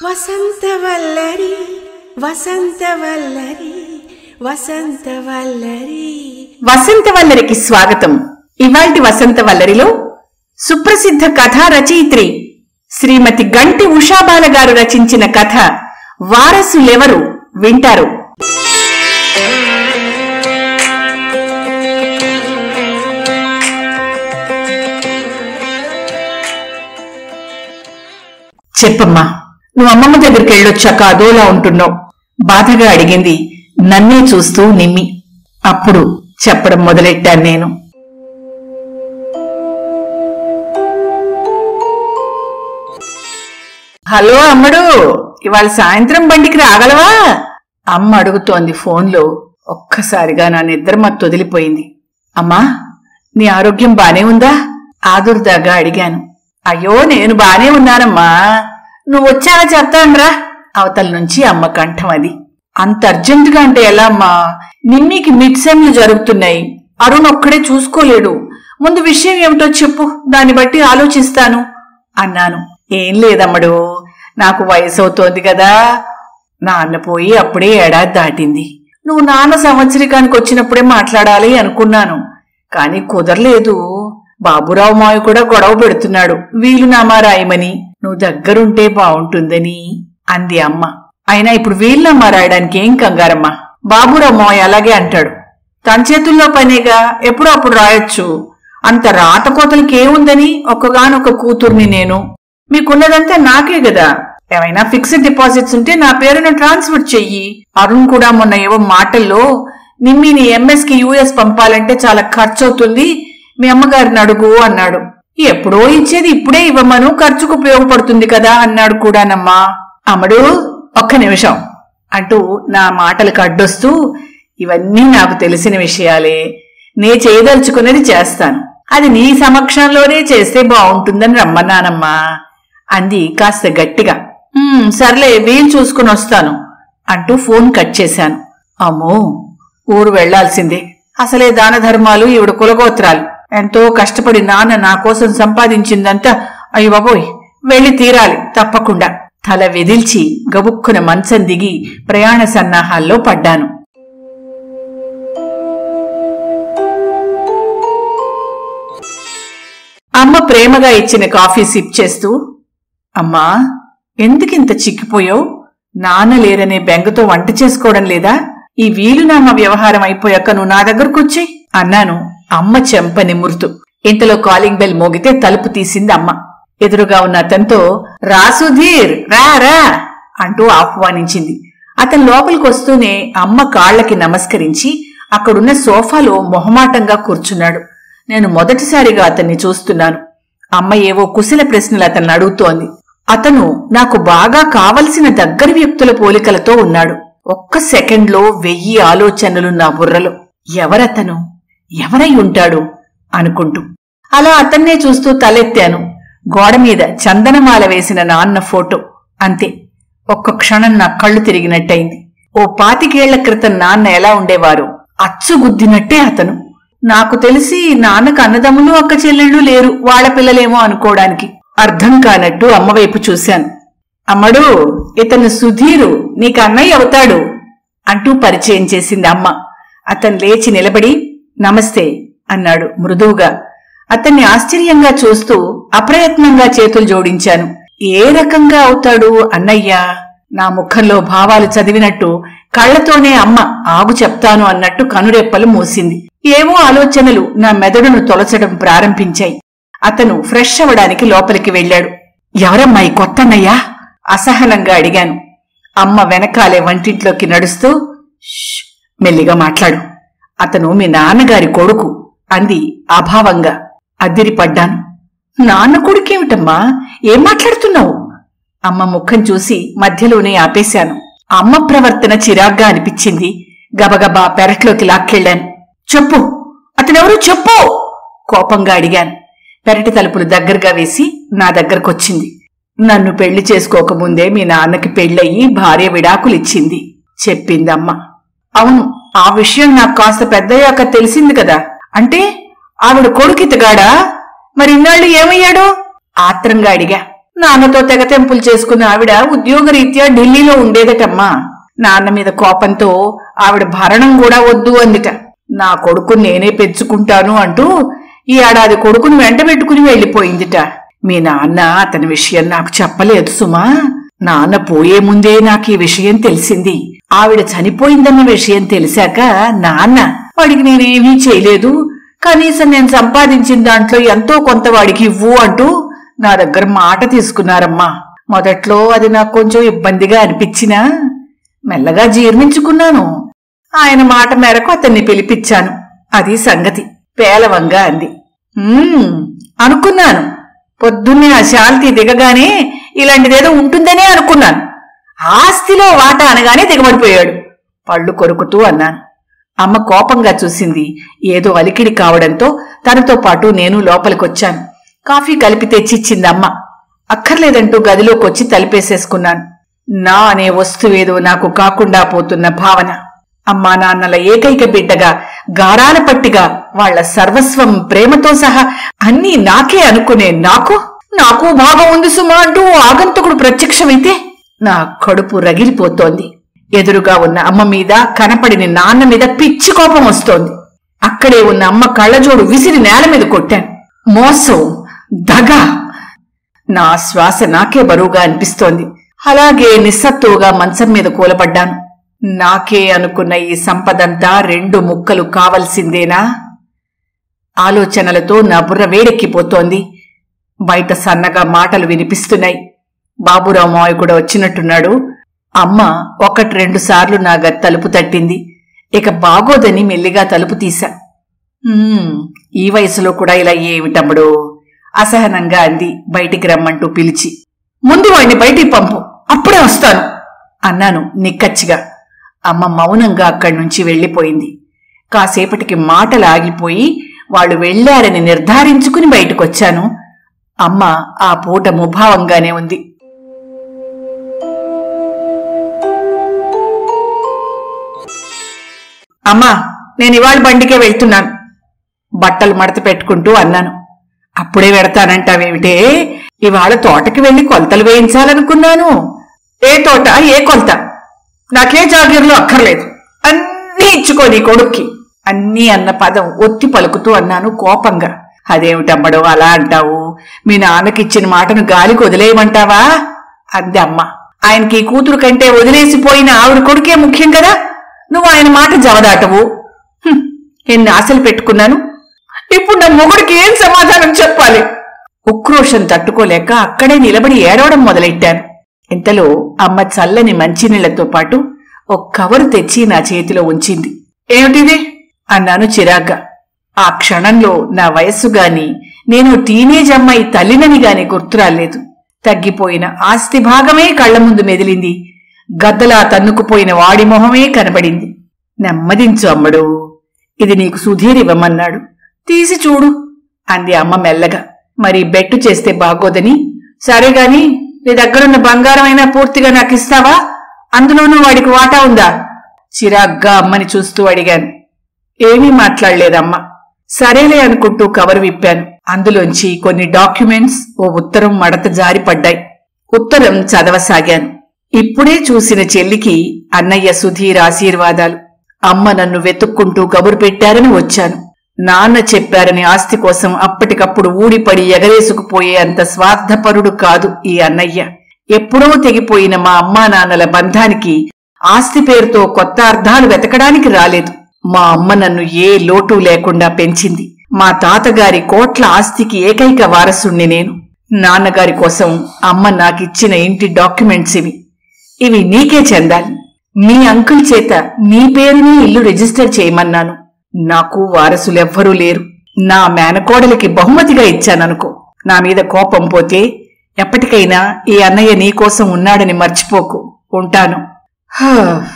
వసంతవల్లరి వసంతవల్లరి వసంతవల్లరి వసంతవల్లరికి స్వాగతం ఇవాల్టి వసంతవల్లరిలో సుప్రసిద్ధ కథా రచయిత్రి శ్రీమతి గంటి ఉషాబాల గారు రచించిన కథ వారసులెవరు వింటారు చెప్పమ్మా నువ్వు అమ్మమ్మ దగ్గరికి వెళ్ళొచ్చాక అదోలా ఉంటున్నావు బాధగా అడిగింది నన్నే చూస్తూ నిమ్మి అప్పుడు చెప్పడం మొదలెట్టాను నేను హలో అమ్మడు ఇవాళ సాయంత్రం బండికి రాగలవా అమ్మ అడుగుతోంది ఫోన్లో ఒక్కసారిగా నా నిద్ర మత్తు వదిలిపోయింది అమ్మా నీ ఆరోగ్యం బానే ఉందా ఆదుర్దాగా అడిగాను అయ్యో నేను బానే ఉన్నానమ్మా నువ్వు వచ్చాక చెప్తానురా అవతల నుంచి అమ్మ కంఠం అది అంత అర్జెంటుగా అంటే ఎలా అమ్మా నిమ్మీకి మిడ్ సెమ్లు జరుగుతున్నాయి అరుణ్ ఒక్కడే చూసుకోలేడు ముందు విషయం ఏమిటో చెప్పు దాన్ని బట్టి ఆలోచిస్తాను అన్నాను ఏం లేదమ్మడు నాకు వయసు అవుతోంది కదా నాన్న పోయి అప్పుడే ఏడాది దాటింది నువ్వు నాన్న సంవత్సరికానికి వచ్చినప్పుడే మాట్లాడాలి అనుకున్నాను కాని కుదరలేదు బాబురావు మావి కూడా గొడవ పెడుతున్నాడు వీలునామా రాయమని నువ్వు దగ్గరుంటే బావుంటుందని అంది అమ్మ అయినా ఇప్పుడు వీలునామా రాయడానికి ఏం కంగారమ్మా బాబురావు మావయ్య అలాగే అంటాడు తన చేతుల్లో పనేగా ఎప్పుడో అప్పుడు రాయొచ్చు అంత రాత కోతలకి ఏముందని ఒక్కగానొక్క కూతుర్ని నేను మీకున్నదంతా నాకే కదా ఏమైనా ఫిక్స్డ్ డిపాజిట్స్ ఉంటే నా పేరున ట్రాన్స్ఫర్ చెయ్యి అరుణ్ కూడా మొన్న ఏవో మాటల్లో నిమ్మిని ఎంఎస్ కి యూఎస్ పంపాలంటే చాలా ఖర్చు అవుతుంది మీ అమ్మగారిని అడుగు అన్నాడు ఎప్పుడో ఇచ్చేది ఇప్పుడే ఇవ్వమను ఖర్చుకు ఉపయోగపడుతుంది కదా అన్నాడు కూడానమ్మా అమ్మడు ఒక్క నిమిషం అంటూ నా మాటలకు అడ్డొస్తూ ఇవన్నీ నాకు తెలిసిన విషయాలే నే చేయదలుచుకున్నది చేస్తాను అది నీ సమక్షంలోనే చేస్తే బావుంటుందని రమ్మన్నానమ్మా అంది కాస్త గట్టిగా "ఉమ్, సర్లే వీలు చూసుకుని వస్తాను అంటూ ఫోన్ కట్ చేశాను అమ్మో ఊరు వెళ్లాల్సిందే అసలే దాన ధర్మాలు ఈవిడ కులగోత్రాలు ఎంతో కష్టపడి నాన్న నా కోసం సంపాదించిందంతా అయ్య బాబోయ్ వెళ్లి తీరాలి తప్పకుండా తల వెదిల్చి గబుక్కున మంచం దిగి ప్రయాణ సన్నాహాల్లో పడ్డాను అమ్మ ప్రేమగా ఇచ్చిన కాఫీ సిప్ చేస్తూ అమ్మా ఎందుకింత చిక్కిపోయావు నాన్న లేరనే బెంగతో వంట చేసుకోవడం లేదా ఈ వీలునామా వ్యవహారం అయిపోయాక నువ్వు నా దగ్గరకొచ్చి అన్నాను అమ్మ చెంప నిమురుతూ ఇంతలో కాలింగ్ బెల్ మోగితే తలుపు తీసింది అమ్మ ఎదురుగా ఉన్న అతనితో రా సుధీర్ రా రా అంటూ ఆహ్వానించింది అతను లోపలికి వస్తూనే అమ్మ కాళ్లకి నమస్కరించి అక్కడున్న సోఫాలో మొహమాటంగా కూర్చున్నాడు నేను మొదటిసారిగా అతన్ని చూస్తున్నాను అమ్మ ఏవో కుశల ప్రశ్నలు అతన్ని అడుగుతోంది అతను నాకు బాగా కావలసిన దగ్గరి వ్యక్తుల పోలికలతో ఉన్నాడు ఒక్క సెకండ్లో వెయ్యి ఆలోచనలు నా బుర్రలో ఎవరతను ఎవరై ఉంటాడు అనుకుంటూ అలా అతన్నే చూస్తూ తలెత్తాను గోడ మీద చందనమాల వేసిన నాన్న ఫోటో అంతే ఒక్క క్షణం నా కళ్ళు తిరిగినట్టయింది ఓ పాతికేళ్ల క్రితం నాన్న ఎలా ఉండేవారు అచ్చుగుద్దినట్టే అతను నాకు తెలిసి నాన్నకు అన్నదమ్ములు అక్క చెల్లెళ్ళు లేరు వాళ్ళ పిల్లలేమో అనుకోవడానికి అర్థం కానట్టు అమ్మవైపు చూశాను అమ్మడు ఇతను సుధీరు నీకు అన్నయ్య అవుతాడు అంటూ పరిచయం చేసింది అమ్మ అతను లేచి నిలబడి నమస్తే అన్నాడు మృదువుగా అతన్ని ఆశ్చర్యంగా చూస్తూ అప్రయత్నంగా చేతులు జోడించాను ఏ రకంగా అవుతాడు అన్నయ్య నా ముఖంలో భావాలు చదివినట్టు కళ్లతోనే అమ్మ ఆగు చెప్తాను అన్నట్టు కనురెప్పలు మూసింది ఏవో ఆలోచనలు నా మెదడును తొలచడం ప్రారంభించాయి అతను ఫ్రెష్ అవ్వడానికి లోపలికి వెళ్ళాడు ఎవరమ్మా ఈ కొత్తన్నయ్యా అసహనంగా అడిగాను అమ్మ వెనకాలే వంటింట్లోకి నడుస్తూ "ష్, మెల్లిగా మాట్లాడు అతను మీ నాన్నగారి కొడుకు అంది అభావంగా అద్దిరిపడ్డాను నాన్న కొడుకేమిటమ్మా ఏం మాట్లాడుతున్నావు అమ్మ ముఖం చూసి మధ్యలోనే ఆపేశాను అమ్మ ప్రవర్తన చిరాగ్గా అనిపించింది గబగబా పెరట్లోకి లాక్కెళ్ళాను చెప్పు అతనెవరో చెప్పు కోపంగా అడిగాను పెరటి తలుపులు దగ్గరగా వేసి నా దగ్గరకొచ్చింది నన్ను పెళ్లి చేసుకోకముందే మీ నాన్నకి పెళ్ళయి భార్య విడాకులిచ్చింది చెప్పిందమ్మ అవును ఆ విషయం నాకు కాస్త పెద్దయ్యాక తెలిసింది కదా అంటే ఆవిడ కొడుకితగాడా మరి ఇన్నాళ్ళు ఏమయ్యాడో ఆత్రంగా అడిగా నాన్నతో తెగతెంపులు చేసుకున్న ఆవిడ ఉద్యోగరీత్యా ఢిల్లీలో ఉండేదటమ్మా నాన్న మీద కోపంతో ఆవిడ భరణం కూడా వద్దు అందిట నా కొడుకుని నేనే పెంచుకుంటాను అంటూ ఈ ఏడాది కొడుకుని వెంట పెట్టుకుని వెళ్లిపోయిందిట మీ నాన్న అతని విషయం నాకు చెప్పలేదు సుమా నాన్న పోయే ముందే నాకు ఈ విషయం తెలిసింది ఆవిడ చనిపోయిందన్న విషయం తెలిసాక నాన్న వాడికి నేనేమీ చేయలేదు కనీసం నేను సంపాదించిన దాంట్లో ఎంతో కొంత వాడికి ఇవ్వు అంటూ నా దగ్గర మాట తీసుకున్నారమ్మా మొదట్లో అది నాకు కొంచెం ఇబ్బందిగా అనిపించినా మెల్లగా జీర్ణించుకున్నాను ఆయన మాట మేరకు అతన్ని పిలిపించాను అది సంగతి పేలవంగా అంది "ఉమ్, అనుకున్నాను పొద్దున్నే ఆ శాంతి దిగగానే ఇలాంటిదేదో ఉంటుందనే అనుకున్నాను ఆస్తిలో వాటా అనగానే దిగబడిపోయాడు పళ్ళు కొరుకుతూ అన్నాను అమ్మ కోపంగా చూసింది ఏదో అలికిడి కావడంతో తనతో పాటు నేను లోపలికొచ్చాను కాఫీ కలిపి తెచ్చిచ్చింది అమ్మ అక్కర్లేదంటూ గదిలోకొచ్చి తలిపేసేసుకున్నాను నా అనే వస్తువేదో నాకు కాకుండా పోతున్న భావన అమ్మా నాన్నల ఏకైక బిడ్డగా గారాల పట్టిగా వాళ్ల సర్వస్వం ప్రేమతో సహా అన్నీ నాకే అనుకునే నాకు నాకు భాగం ఉంది సుమా అంటూ ఓ ఆగంతకుడు ప్రత్యక్షమైతే నా కడుపు రగిలిపోతోంది ఎదురుగా ఉన్న అమ్మ మీద కనపడిన నాన్న మీద పిచ్చి కోపం వస్తోంది అక్కడే ఉన్న అమ్మ కళ్ళజోడు విసిరి నేల మీద కొట్టాను మోసం దగ నా శ్వాస నాకే బరువుగా అనిపిస్తోంది అలాగే నిస్సత్తువుగా మంచం మీద కూలబడ్డాను నాకే అనుకున్న ఈ సంపదంతా రెండు ముక్కలు కావలసిందేనా ఆలోచనలతో నా బుర్ర వేడెక్కిపోతోంది బయట సన్నగా మాటలు వినిపిస్తున్నాయి బాబురావు మావయ్య కూడా వచ్చినట్టున్నాడు అమ్మ ఒకటి రెండు సార్లు నా గది తలుపు తట్టింది ఇక బాగోదని మెల్లిగా తలుపు తీశా "ఉమ్, ఈ వయసులో కూడా ఇలా ఏమిటమ్ముడు అసహనంగా అంది బయటికి రమ్మంటూ పిలిచి ముందు వాణ్ణి బయటికి పంపు అప్పుడే వస్తాను అన్నాను నిక్కచ్చిగా అమ్మ మౌనంగా అక్కడి నుంచి వెళ్ళిపోయింది కాసేపటికి మాటలు ఆగిపోయి వాళ్ళు వెళ్లారని నిర్ధారించుకుని బయటకొచ్చాను అమ్మ ఆ పూట ముభావంగానే ఉంది అమ్మా నేను ఇవాళ బండికే వెళ్తున్నాను బట్టలు మడత పెట్టుకుంటూ అన్నాను అప్పుడే వెడతానంటావేమిటే ఇవాళ తోటకి వెళ్లి కొలతలు వేయించాలనుకున్నాను ఏ తోట ఏ కొలత నాకే జాగీర్లు అక్కర్లేదు అన్నీ ఇచ్చుకో నీ కొడుక్కి అన్నీ అన్న పదం ఒత్తి పలుకుతూ అన్నాను కోపంగా అదేమిటమ్మడో అలా అంటావు మీ నాన్నకిచ్చిన మాటను గాలికి వదిలేయమంటావా అంది అమ్మ ఆయనకి ఈ కూతురు కంటే వదిలేసిపోయిన ఆవిడ కొడుకే ముఖ్యం కదా నువ్వు ఆయన మాట జవదాటవు హ్మ్, ఎన్ని ఆశలు పెట్టుకున్నాను ఇప్పుడు నా మొగుడికి ఏం సమాధానం చెప్పాలి ఉక్రోషం తట్టుకోలేక అక్కడే నిలబడి ఏడవడం మొదలెట్టాను ఇంతలో అమ్మ చల్లని మంచినీళ్లతో పాటు ఒక కవరు తెచ్చి నా చేతిలో ఉంచింది ఏమిటిది అన్నాను చిరాగ్గా ఆ క్షణంలో నా వయస్సు గాని నేను టీనేజ్ అమ్మాయి తల్లినని గాని గుర్తురాలేదు తగ్గిపోయిన ఆస్తి భాగమే కళ్ల ముందు మెదిలింది గద్దలా తన్నుకుపోయిన వాడి మొహమే కనబడింది నెమ్మదించు అమ్మడు ఇది నీకు సుధీర్ ఇవ్వమన్నాడు తీసి చూడు అంది అమ్మ మెల్లగా మరి బెట్టు చేస్తే బాగోదని సరే గాని నీ దగ్గరున్న బంగారమైనా పూర్తిగా నాకు ఇస్తావా అందులోనూ వాడికి వాటా ఉందా చిరాగ్గా అమ్మని చూస్తూ అడిగాను ఏమీ మాట్లాడలేదమ్మ సరేలే అనుకుంటూ కవర్ విప్పాను అందులోంచి కొన్ని డాక్యుమెంట్స్ ఓ ఉత్తరం మడత జారిపడ్డాయి ఉత్తరం చదవసాగాను ఇప్పుడే చూసిన చెల్లికి అన్నయ్య సుధీర్ ఆశీర్వాదాలు అమ్మ నన్ను వెతుక్కుంటూ కబురు పెట్టారని వచ్చాను నాన్న చెప్పారని ఆస్తి కోసం అప్పటికప్పుడు ఊడిపడి ఎగరేసుకుపోయే అంత స్వార్థపరుడు కాదు ఈ అన్నయ్య ఎప్పుడో తెగిపోయిన మా అమ్మా నాన్నల బంధానికి ఆస్తి పేరుతో కొత్త అర్థాలు వెతకడానికి రాలేదు మా అమ్మ నన్ను ఏ లోటు లేకుండా పెంచింది మా తాతగారి కోట్ల ఆస్తికి ఏకైక వారసుణ్ణి నేను నాన్నగారి కోసం అమ్మ నాకిచ్చిన ఇంటి డాక్యుమెంట్స్ ఇవి ఇవి నీకే చెందాలి మీ అంకుల్ చేత నీ పేరుని ఇల్లు రిజిస్టర్ చేయమన్నాను నాకు వారసులెవ్వరూ లేరు నా మేనకోడలికి బహుమతిగా ఇచ్చాననుకో నా మీద కోపం పోతే ఎప్పటికైనా ఈ అన్నయ్య నీకోసం ఉన్నాడని మర్చిపోకు ఉంటాను హా.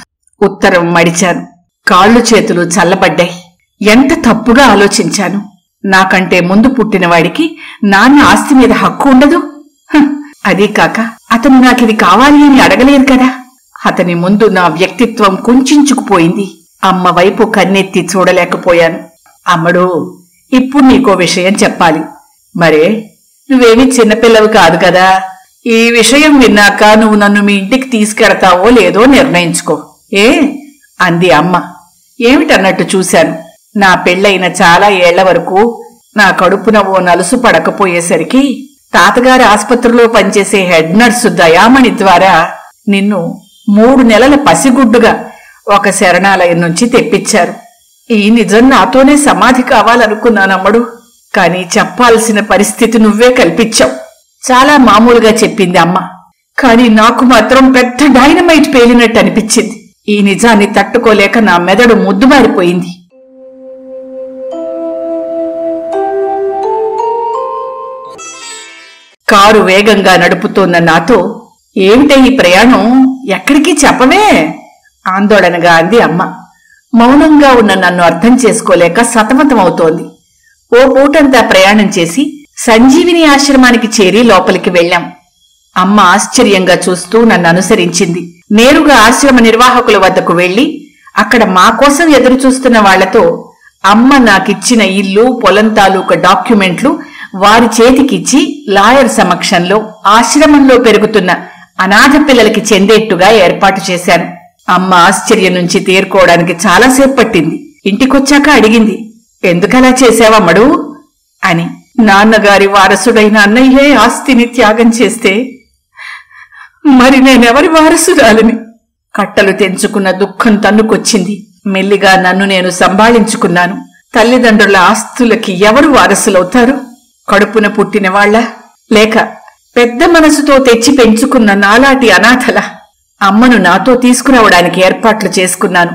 ఉత్తరం మడిచాను కాళ్ళు చేతులు చల్లబడ్డాయి ఎంత తప్పుగా ఆలోచించాను నాకంటే ముందు పుట్టిన వాడికి నాన్న ఆస్తి మీద హక్కు ఉండదు హ, అదీ కాక అతను నాకిది కావాలి అని అడగలేదు కదా అతని ముందు నా వ్యక్తిత్వం కుంచుకుపోయింది అమ్మ వైపు కన్నెత్తి చూడలేకపోయాను అమ్మడు ఇప్పుడు నీకో విషయం చెప్పాలి మరే నువ్వేమీ చిన్నపిల్లవి కాదు కదా ఈ విషయం విన్నాక నువ్వు నన్ను మీ ఇంటికి తీసుకెడతావో లేదో నిర్ణయించుకో ఏ అంది అమ్మ ఏమిటన్నట్టు చూశాను నా పెళ్ళైన చాలా ఏళ్ల వరకు నా కడుపున ఓ నలుసు పడకపోయేసరికి తాతగారి ఆసుపత్రిలో పనిచేసే హెడ్ నర్సు దయామణి ద్వారా నిన్ను మూడు నెలల పసిగుడ్డుగా ఒక శరణాలయం నుంచి తెప్పించారు ఈ నిజం నాతోనే సమాధి కావాలనుకున్నానమ్మడు కానీ చెప్పాల్సిన పరిస్థితి నువ్వే కల్పించావు చాలా మామూలుగా చెప్పింది అమ్మ కానీ నాకు మాత్రం పెద్ద డైనమైట్ పేలినట్టు అనిపించింది ఈ నిజాన్ని తట్టుకోలేక నా మెదడు ముద్దుబారిపోయింది కారు వేగంగా నడుపుతోన్న నాతో ఏమిటే ఈ ప్రయాణం ఎక్కడికి చెప్పవే ఆందోళనగా అంది అమ్మ మౌనంగా ఉన్న నన్ను అర్థం చేసుకోలేక సతమతమవుతోంది ఓ పూటంతా ప్రయాణం చేసి సంజీవిని ఆశ్రమానికి చేరి లోపలికి వెళ్ళాం అమ్మ ఆశ్చర్యంగా చూస్తూ నన్ను అనుసరించింది నేరుగా ఆశ్రమ నిర్వాహకుల వద్దకు వెళ్లి అక్కడ మా కోసం ఎదురు చూస్తున్న వాళ్లతో అమ్మ నాకిచ్చిన ఇల్లు పొలం తాలూకా డాక్యుమెంట్లు వారి చేతికిచ్చి లాయర్ సమక్షంలో ఆశ్రమంలో పెరుగుతున్న అనాథ పిల్లలకి చెందేట్టుగా ఏర్పాటు చేశాను అమ్మ ఆశ్చర్యం నుంచి తేరుకోవడానికి చాలాసేపు పట్టింది ఇంటికొచ్చాక అడిగింది ఎందుకలా చేశావమ్మడు అని నాన్నగారి వారసుడైన అన్నయ్యే ఆస్తిని త్యాగం చేస్తే మరి నేనెవరి వారసురాలిని కట్టలు తెంచుకున్న దుఃఖం తన్నుకొచ్చింది మెల్లిగా నన్ను నేను సంభాళించుకున్నాను తల్లిదండ్రుల ఆస్తులకి ఎవరు వారసులవుతారు కడుపున పుట్టిన వాళ్ళ లేక పెద్ద మనసుతో తెచ్చి పెంచుకున్న నాలాటి అనాథల అమ్మను నాతో తీసుకురావడానికి ఏర్పాట్లు చేసుకున్నాను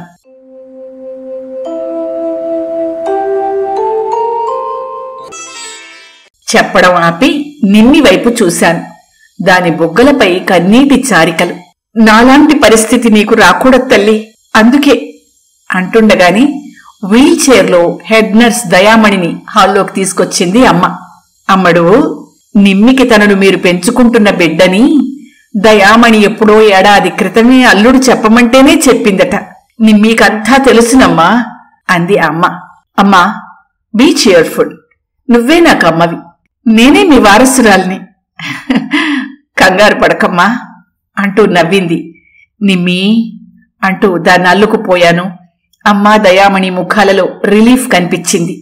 చెప్పడం ఆపి నిమ్మి వైపు చూశాను దాని బుగ్గలపై కన్నీటి చారికలు నాలాంటి పరిస్థితి నీకు రాకూడదు తల్లి అందుకే అంటుండగాని వీల్ చైర్లో హెడ్ నర్స్ దయామణిని హాల్లోకి తీసుకొచ్చింది అమ్మ అమ్మడు నిమ్మికి తనను మీరు పెంచుకుంటున్న బిడ్డని దయామణి ఎప్పుడో ఏడాది క్రితమే అల్లుడు చెప్పమంటేనే చెప్పిందట నిమ్మీకంతా తెలుసునమ్మా అంది అమ్మ అమ్మా బీ చియర్ఫుల్ నువ్వే నాకు అమ్మవి నేనే మీ వారసురాల్ని కంగారు పడకమ్మా అంటూ నవ్వింది నిమ్మీ అంటూ దాన్ని అల్లుకుపోయాను అమ్మా దయామణి ముఖాలలో రిలీఫ్ కనిపించింది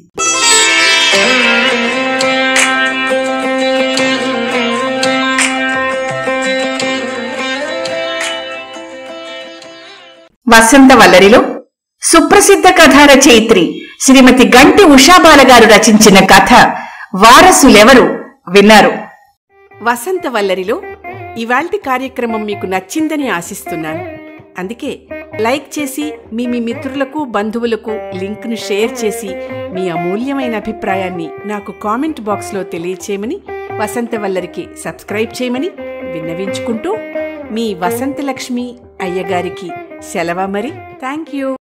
వసంత వల్లరిలో సుప్రసిద్ధ కథా రచయిత్రి శ్రీమతి గంటి ఉషాబాల గారు రచించిన కథ వారసులెవరు విన్నారు వసంత వల్లరిలో ఇవాల్టి కార్యక్రమం మీకు నచ్చిందని ఆశిస్తున్నాను అందుకే లైక్ చేసి మీ మీ మిత్రులకు బంధువులకు లింక్ను షేర్ చేసి మీ అమూల్యమైన అభిప్రాయాన్ని నాకు కామెంట్ బాక్స్లో తెలియచేయమని వసంత వల్లరికి సబ్స్క్రైబ్ చేయమని విన్నవించుకుంటూ మీ వసంతలక్ష్మి అయ్యగారికి సెలవ మరి థ్యాంక్ యూ